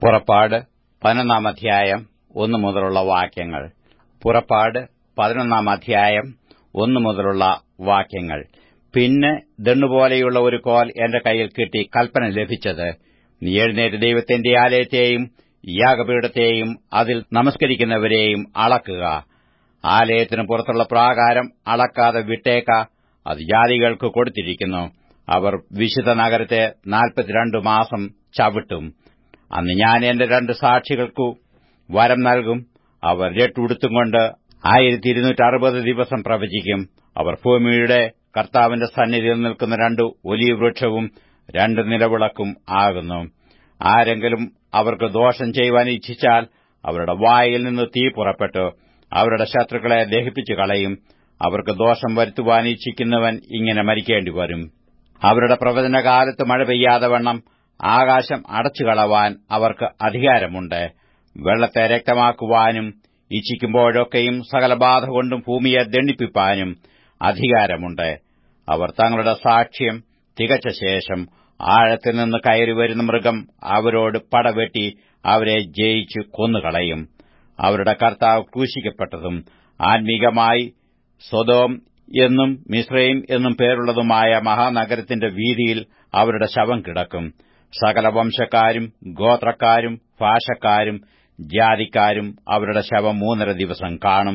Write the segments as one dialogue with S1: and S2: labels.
S1: പുറപ്പാട് പതിനൊന്നാം അധ്യായം ഒന്നു മുതലുള്ള വാക്യങ്ങൾ പുറപ്പാട് പതിനൊന്നാം അധ്യായം ഒന്നു മുതലുള്ള വാക്യങ്ങൾ പിന്നെ ദണ്ണുപോലെയുള്ള ഒരു കോൽ എന്റെ കയ്യിൽ കിട്ടി കൽപ്പന ലഭിച്ചത് നീ എഴുന്നേറ്റ് ദൈവത്തിന്റെ ആലയത്തെയും യാഗപീഠത്തെയും അതിൽ നമസ്കരിക്കുന്നവരെയും അളക്കുക ആലയത്തിന് പുറത്തുള്ള പ്രാകാരം അളക്കാതെ വിട്ടേക്ക അത് ജാതികൾക്ക് കൊടുത്തിരിക്കുന്നു അവർ വിശുദ്ധ നഗരത്തെ നാൽപ്പത്തിരണ്ട് മാസം ചവിട്ടും അന്ന് ഞാൻ എന്റെ രണ്ട് സാക്ഷികൾക്കു വരം നൽകും അവർ രട്ടുടുത്തുകൊണ്ട് ആയിരത്തി ഇരുന്നൂറ്റി അറുപത് ദിവസം പ്രവചിക്കും അവർ ഭൂമിയുടെ കർത്താവിന്റെ സന്നിധിയിൽ നിൽക്കുന്ന രണ്ട് ഒലിവ് വൃക്ഷവും രണ്ട് നിലവിളക്കും ആകുന്നു ആരെങ്കിലും അവർക്ക് ദോഷം ചെയ്യുവാൻ ഇച്ഛിച്ചാൽ അവരുടെ വായിൽ നിന്ന് തീ പുറപ്പെട്ടു അവരുടെ ശത്രുക്കളെ ദഹിപ്പിച്ചു കളയും അവർക്ക് ദോഷം വരുത്തുവാൻ ഇച്ഛിക്കുന്നവൻ ഇങ്ങനെ മരിക്കേണ്ടി വരും അവരുടെ പ്രവചനകാലത്ത് മഴ പെയ്യാതെ വണ്ണം ആകാശം അടച്ചുകളവാൻ അവർക്ക് അധികാരമുണ്ട് വെള്ളത്തെ രക്തമാക്കുവാനും ഇച്ഛിക്കുമ്പോഴൊക്കെയും സകല ബാധ കൊണ്ടും ഭൂമിയെ ദണ്ഡിപ്പിപ്പാനും അധികാരമുണ്ട് അവർ തങ്ങളുടെ സാക്ഷ്യം തികച്ച ശേഷം ആഴത്തിൽ നിന്ന് കയറി വരുന്ന മൃഗം അവരോട് പടവെട്ടി അവരെ ജയിച്ചു കൊന്നുകളയും അവരുടെ കർത്താവ് ക്രൂശിക്കപ്പെട്ടതും ആത്മീകമായി സ്വതോം എന്നും മിശ്രയും എന്നും പേരുള്ളതുമായ മഹാനഗരത്തിന്റെ വീതിയിൽ അവരുടെ ശവം കിടക്കും സകല വംശക്കാരും ഗോത്രക്കാരും ഭാഷക്കാരും ജാതിക്കാരും അവരുടെ ശവം മൂന്നര ദിവസം കാണും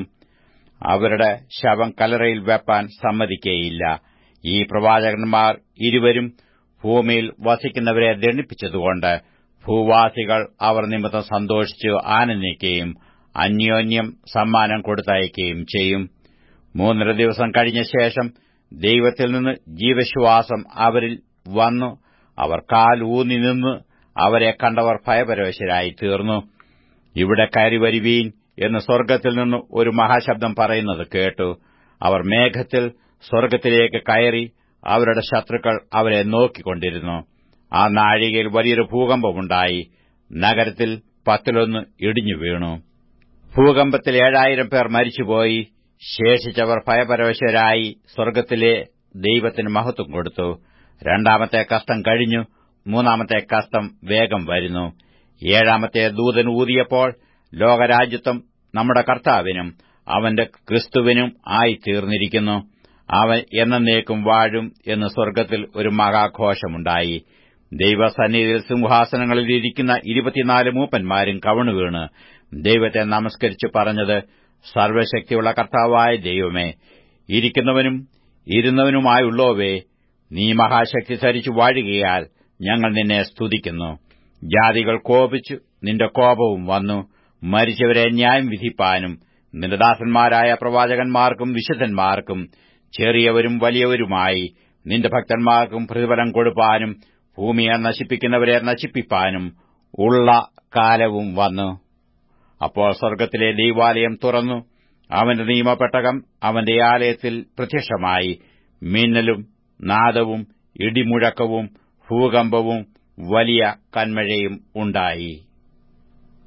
S1: അവരുടെ ശവം കലറയിൽ വെപ്പാൻ സമ്മതിക്കേയില്ല ഈ പ്രവാചകന്മാർ ഇരുവരും ഭൂമിയിൽ വസിക്കുന്നവരെ ദണ്ഡിപ്പിച്ചതുകൊണ്ട് ഭൂവാസികൾ അവർ നിമിത്തം സന്തോഷിച്ച് ആനന്ദിക്കുകയും അന്യോന്യം സമ്മാനം കൊടുത്തയക്കുകയും ചെയ്യും മൂന്നര ദിവസം കഴിഞ്ഞ ശേഷം ദൈവത്തിൽ നിന്ന് ജീവശ്വാസം അവരിൽ വന്നു അവർ കാൽ ഊന്നി നിന്ന് അവരെ കണ്ടവർ ഭയപരവശരായി തീർന്നു ഇവിടെ കയറി വരുവീൻ എന്ന് സ്വർഗ്ഗത്തിൽ നിന്ന് ഒരു മഹാശബ്ദം പറയുന്നത് കേട്ടു അവർ മേഘത്തിൽ സ്വർഗ്ഗത്തിലേക്ക് കയറി അവരുടെ ശത്രുക്കൾ അവരെ നോക്കിക്കൊണ്ടിരുന്നു ആ നാഴികയിൽ വലിയൊരു ഭൂകമ്പമുണ്ടായി നഗരത്തിൽ പത്തിലൊന്ന് ഇടിഞ്ഞു വീണു ഭൂകമ്പത്തിൽ ഏഴായിരം പേർ മരിച്ചുപോയി ശേഷിച്ചവർ ഭയപരവശരായി സ്വർഗ്ഗത്തിലെ ദൈവത്തിന് മഹത്വം കൊടുത്തു രണ്ടാമത്തെ കഷ്ടം കഴിഞ്ഞു മൂന്നാമത്തെ കഷ്ടം വേഗം വരുന്നു ഏഴാമത്തെ ദൂതൻ ഊതിയപ്പോൾ ലോകരാജ്യത്വം നമ്മുടെ കർത്താവിനും അവന്റെ ക്രിസ്തുവിനും ആയിത്തീർന്നിരിക്കുന്നു അവൻ എന്നേക്കും വാഴും എന്ന് സ്വർഗ്ഗത്തിൽ ഒരു മഹാഘോഷമുണ്ടായി ദൈവസന്നിധിയിൽ സിംഹാസനങ്ങളിൽ ഇരിക്കുന്ന ഇരുപത്തിനാല് മൂപ്പന്മാരും കവണുവീണ് ദൈവത്തെ നമസ്കരിച്ചു പറഞ്ഞത് സർവശക്തിയുള്ള കർത്താവായ ദൈവമേ ഇരിക്കുന്നവനും ഇരുന്നവനുമായുള്ളോവേ നീ മഹാശക്തി ധരിച്ചു വാഴുകയാൽ ഞങ്ങൾ നിന്നെ സ്തുതിക്കുന്നു ജാതികൾ കോപിച്ചു നിന്റെ കോപവും വന്നു മരിച്ചവരെ ന്യായം വിധിപ്പാനും നിന്റെ ദാസന്മാരായ പ്രവാചകന്മാർക്കും വിശുദ്ധന്മാർക്കും ചെറിയവരും വലിയവരുമായി നിന്റെ ഭക്തന്മാർക്കും പ്രതിഫലം കൊടുപ്പാനും ഭൂമിയെ നശിപ്പിക്കുന്നവരെ നശിപ്പിപ്പാനും ഉള്ള കാലവും വന്നു അപ്പോൾ സ്വർഗ്ഗത്തിലെ ദൈവാലയം തുറന്നു അവന്റെ നിയമപ്പെട്ടകം അവന്റെ ആലയത്തിൽ പ്രത്യക്ഷമായി മിന്നലും നാദവും ഇടിമുഴക്കവും ഭൂകമ്പവും വലിയ കന്മഴയും ഉണ്ടായി